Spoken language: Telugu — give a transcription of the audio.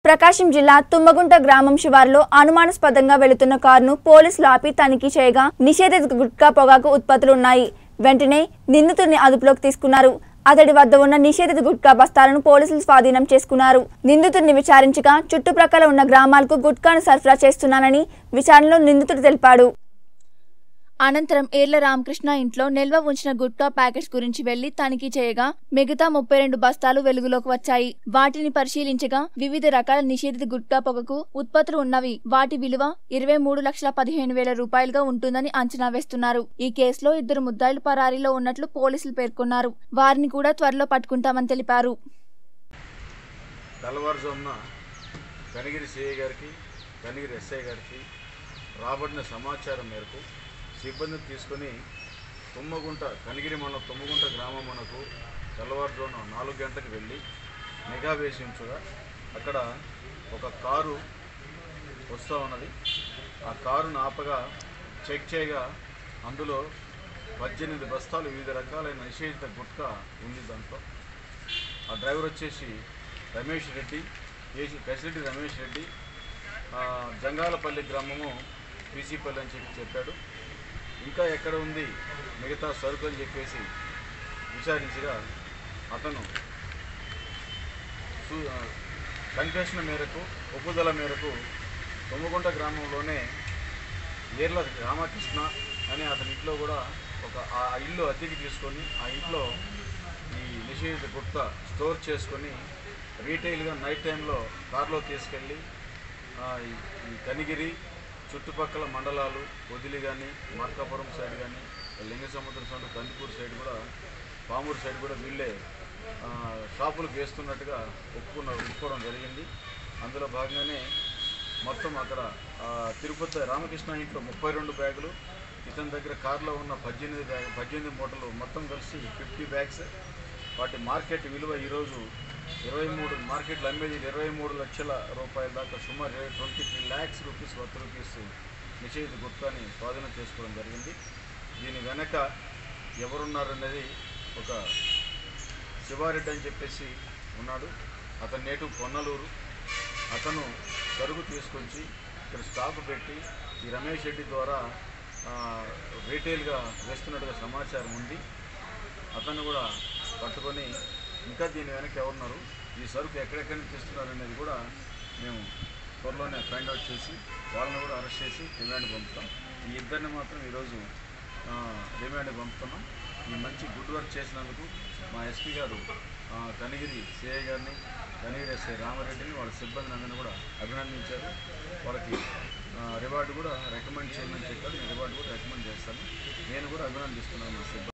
ప్రకాశం జిల్లా తుమ్మగుంట గ్రామం శివారులో అనుమానాస్పదంగా వెళుతున్న కారును పోలీసులు ఆపి తనిఖీ చేయగా నిషేధిత గుట్కా పొగాకు ఉత్పత్తులు ఉన్నాయి వెంటనే నిందితుడిని అదుపులోకి తీసుకున్నారు అతడి వద్ద ఉన్న నిషేధిత గుట్కా బస్తాలను పోలీసులు స్వాధీనం చేసుకున్నారు నిందితుడిని విచారించగా చుట్టుప్రక్కల ఉన్న గ్రామాలకు గుట్కాను సరఫరా చేస్తున్నానని విచారణలో నిందితుడు తెలిపాడు అనంతరం ఏర్ల రామకృష్ణ ఇంట్లో నిల్వ ఉంచిన గుట్కా ప్యాకెట్స్ గురించి వెళ్లి తనిఖీ చేయగా మిగతా ముప్పై రెండు బస్తాలు వెలుగులోకి వచ్చాయి వాటిని పరిశీలించగా వివిధ రకాల నిషేధిత గుట్కా పొగకు ఉత్పత్తులు ఉన్నవి వాటి విలువ ఇరవై మూడు లక్షల పదిహేను వేల రూపాయలుగా ఉంటుందని అంచనా వేస్తున్నారు ఈ కేసులో ఇద్దరు ముద్దాయిలు పరారీలో ఉన్నట్లు పోలీసులు పేర్కొన్నారు వారిని కూడా త్వరలో పట్టుకుంటామని తెలిపారు తెల్లవారుజామున కనిగిరి సిఐ గారికి కనిగిరి ఎస్ఐ గారికి రాబడిన సమాచారం మేరకు సిబ్బందిని తీసుకొని తుమ్మగుంట కనిగిరి మండలం తుమ్మగుంట గ్రామమునకు తెల్లవారుజామున నాలుగు గంటలకు వెళ్ళి నిఘా వేసి ఉంచగా అక్కడ ఒక కారు వస్తూ ఉన్నది ఆ కారును ఆపగా చెక్ చేయగా అందులో పద్దెనిమిది బస్తాలు వివిధ రకాలైన నిషేధిత గుట్కా ఉంది దాంట్లో ఆ డ్రైవర్ వచ్చేసి రమేష్ రెడ్డి ఏసీ పెసిరెడ్డి రమేష్ రెడ్డి ఆ, జంగాలపల్లి గ్రామము పీసీపల్లి అని చెప్పి చెప్పాడు ఇంకా ఎక్కడ ఉంది మిగతా సరుకు అని చెప్పేసి విచారించగా అతను సు- ఆ, కన్ఫెషన్ మేరకు ఒప్పుదల మేరకు తుమ్మగుంట గ్రామంలోనే ఏర్ల రామకృష్ణ అనే అతని ఇంట్లో కూడా ఒక ఆ ఆ ఇల్లు అద్దెకి తీసుకొని ఆ ఇంట్లో ఈ నిషేధిత గుట్ట స్టోర్ చేసుకొని రీటైల్గా నైట్ టైంలో కార్లో తీసుకెళ్ళి ఆ, ఈ ఈ కనిగిరి చుట్టుపక్కల మండలాలు వదిలి కానీ మార్కాపురం సైడ్ కానీ లింగసముద్ర సైడ్ కందుకూరు సైడ్ కూడా పామూరు సైడ్ కూడా వీళ్ళే ఆ, షాపులకు వేస్తున్నట్టుగా ఒప్పుకున్న ఒప్పుకోవడం జరిగింది అందులో భాగంగానే మొత్తం అక్కడ ఆ, తిరుపతి రామకృష్ణ ఇంట్లో ముప్పై రెండు బ్యాగులు ఇతని దగ్గర కారులో ఉన్న పద్దెనిమిది బ్యాగ్ పద్దెనిమిది మూటలు మొత్తం కలిసి ఫిఫ్టీ బ్యాగ్స్ వాటి మార్కెట్ విలువ ఈరోజు ఇరవై మూడు మార్కెట్లో అమ్మేది ఇరవై మూడు లక్షల రూపాయల దాకా సుమారు twenty three lakhs rupees worth rupees నిషేధిత గుర్తాన్ని స్వాధీనం చేసుకోవడం జరిగింది దీని వెనక ఎవరున్నారనేది ఒక శివారెడ్డి అని చెప్పేసి ఉన్నాడు అతను నేటు పొన్నలూరు అతను సరుకు తీసుకొచ్చి ఇక్కడ స్టాక్ పెట్టి ఈ రమేష్ రెడ్డి ద్వారా ఆ, రీటైల్గా వేస్తున్నట్టుగా సమాచారం ఉంది అతను కూడా పట్టుకొని ఇంకా దీని వెనక ఎవరున్నారు ఈ సరుకు ఎక్కడెక్కడి నుంచి తెస్తున్నారు అనేది కూడా మేము త్వరలోనే ఫైండ్ అవుట్ చేసి వాళ్ళని కూడా అరెస్ట్ చేసి రిమాండ్ పంపుతాం ఈ ఇద్దరిని మాత్రం ఈరోజు ఆ, రిమాండ్ పంపుతున్నాం ఈ మంచి గుడ్ వర్క్ చేసినందుకు మా ఎస్పీ గారు ఆ, కనిగిరి సిఐ గారిని కనిగిరి ఎస్ఐ రామారెడ్డిని వాళ్ళ సిబ్బందిని అందరినీ కూడా అభినందించారు వాళ్ళకి ఆ, రివార్డు కూడా రికమెండ్ చేయమని చెప్పారు నేను రివార్డు కూడా రికమెండ్ చేస్తాను నేను కూడా అభినందిస్తున్నాను మా సిబ్బంది